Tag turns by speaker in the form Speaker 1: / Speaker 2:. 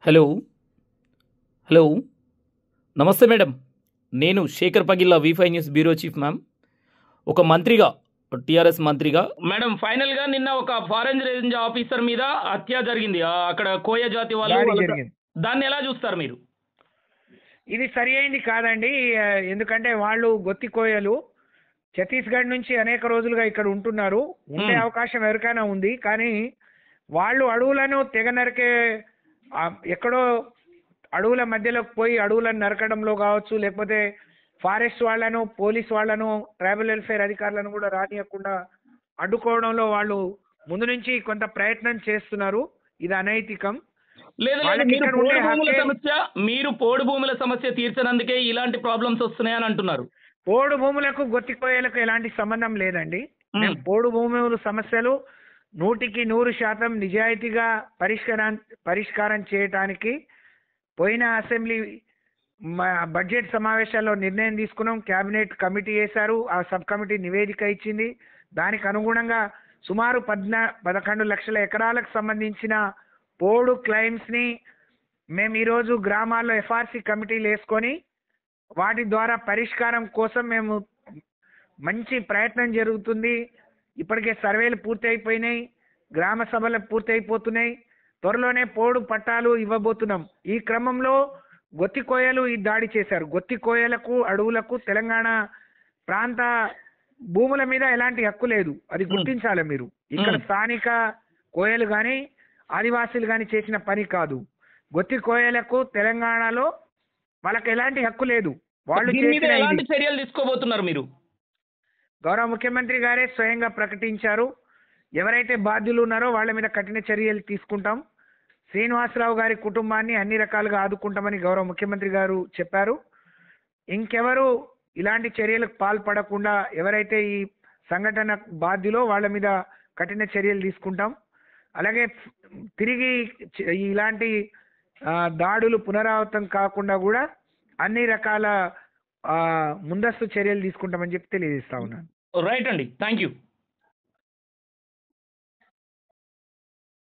Speaker 1: Hello hello నమస్తే madam నేను Shekhar Pagilla V five news bureau chief ma'am ఒక మంత్రిగా టీఆర్ఎస్ మంత్రిగా మేడం ఫైనల్ గా నిన్న ఒక ఫారెన్ రేంజ్ ఆఫీసర్ మీద హత్య జరిగింది ఆ, అక్కడ కోయ జాతి వాళ్ళు
Speaker 2: దాడి
Speaker 1: వాళ్ళ-
Speaker 2: జరిగింది
Speaker 1: దాన్ని ఎలా చూస్తారు మీరు
Speaker 2: ఇది సరి అయింది కాదండి ఆ, ఎందుకంటే వాళ్ళు గొత్తి కోయలు ఛత్తీస్గఢ్ నుంచి అనేక రోజులుగా ఇక్కడ ఉంటున్నారు ఉండే
Speaker 1: మ్మ్.
Speaker 2: అవకాశం ఎవరికైనా ఉంది కానీ వాళ్ళు అడవులను తెగ నరికే ఆ, ఎక్కడో అడవుల మధ్యలోకి పోయి అడవులను నరకడంలో కావచ్చు లేకపోతే ఫారెస్ట్ వాళ్ళను పోలీస్ వాళ్ళను ట్రైబల్ వెల్ఫేర్ అధికారులను కూడా రానియకుండా అడ్డుకోవడంలో వాళ్ళు ముందు నుంచి కొంత ప్రయత్నం చేస్తున్నారు ఇది అనైతికం
Speaker 1: లేదు లేదు
Speaker 2: వాళ్ళకి
Speaker 1: మీరు
Speaker 2: ఇక్కడ
Speaker 1: పోడు
Speaker 2: ఉండే
Speaker 1: భూముల
Speaker 2: హక్కే-
Speaker 1: సమస్య మీరు పోడు భూముల సమస్య తీర్చనందుకే ఇలాంటి ప్రాబ్లమ్స్ వస్తున్నాయని అంటున్నారు
Speaker 2: పోడు భూములకు గొత్తి కోయలకు ఎలాంటి సంబంధం లేదండి
Speaker 1: మ్మ్.
Speaker 2: మేము పోడు భూముల సమస్యలు నూటికి నూరు శాతం నిజాయితీగా పరిష్కారం పరిష్కారం చేయటానికి పోయిన అసెంబ్లీ మ- బడ్జెట్ సమావేశాల్లో నిర్ణయం తీసుకున్నాం కేబినెట్ కమిటీ వేశారు ఆ సబ్ కమిటీ నివేదిక ఇచ్చింది దానికి అనుగుణంగా సుమారు పద్నా పదకొండు లక్షల ఎకరాలకు సంబంధించిన పోడు క్లైమ్స్ ని మేము ఈరోజు గ్రామాల్లో ఎఫ్ఆర్సి కమిటీలు వేసుకొని వాటి ద్వారా పరిష్కారం కోసం మేము మంచి ప్రయత్నం జరుగుతుంది ఇప్పటికే సర్వేలు పూర్తి అయిపోయినాయి గ్రామ సభలు పూర్తి అయిపోతున్నాయి త్వరలోనే పోడు పట్టాలు ఇవ్వబోతున్నాం ఈ క్రమంలో గొత్తి కోయలు ఈ దాడి చేశారు గొత్తి కోయలకు అడవులకు తెలంగాణ ప్రాంత భూముల మీద ఎలాంటి హక్కు లేదు అది గుర్తించాలి మీరు ఇక్కడ
Speaker 1: మ్మ్.
Speaker 2: స్థానిక కోయలు కానీ ఆదివాసీలు కానీ చేసిన పని కాదు గొత్తి కోయలకు తెలంగాణలో వాళ్ళకి ఎలాంటి హక్కు లేదు వాళ్ళు
Speaker 1: దీని మీద
Speaker 2: చేసిన
Speaker 1: ఎలాంటి
Speaker 2: ఇది.
Speaker 1: చర్యలు తీసుకోబోతున్నారు మీరు
Speaker 2: గౌరవ ముఖ్యమంత్రి గారే స్వయంగా ప్రకటించారు ఎవరైతే బాధ్యులు ఉన్నారో వాళ్ళ మీద కఠిన చర్యలు తీసుకుంటాం శ్రీనివాసరావు గారి కుటుంబాన్ని అన్ని రకాలుగా ఆదుకుంటామని గౌరవ ముఖ్యమంత్రి గారు చెప్పారు ఇంకెవరు ఇలాంటి చర్యలకు పాల్పడకుండా ఎవరైతే ఈ సంఘటన బాధ్యులో వాళ్ళ మీద కఠిన చర్యలు తీసుకుంటాం అలాగే తిరిగి చ- ఇలాంటి ఆ, దాడులు పునరావృతం కాకుండా కూడా అన్ని రకాల ఆ, ముందస్తు చర్యలు తీసుకుంటామని చెప్పి తెలియజేస్తా ఉన్నాను
Speaker 1: రైట్ అండి థ్యాంక్ యూ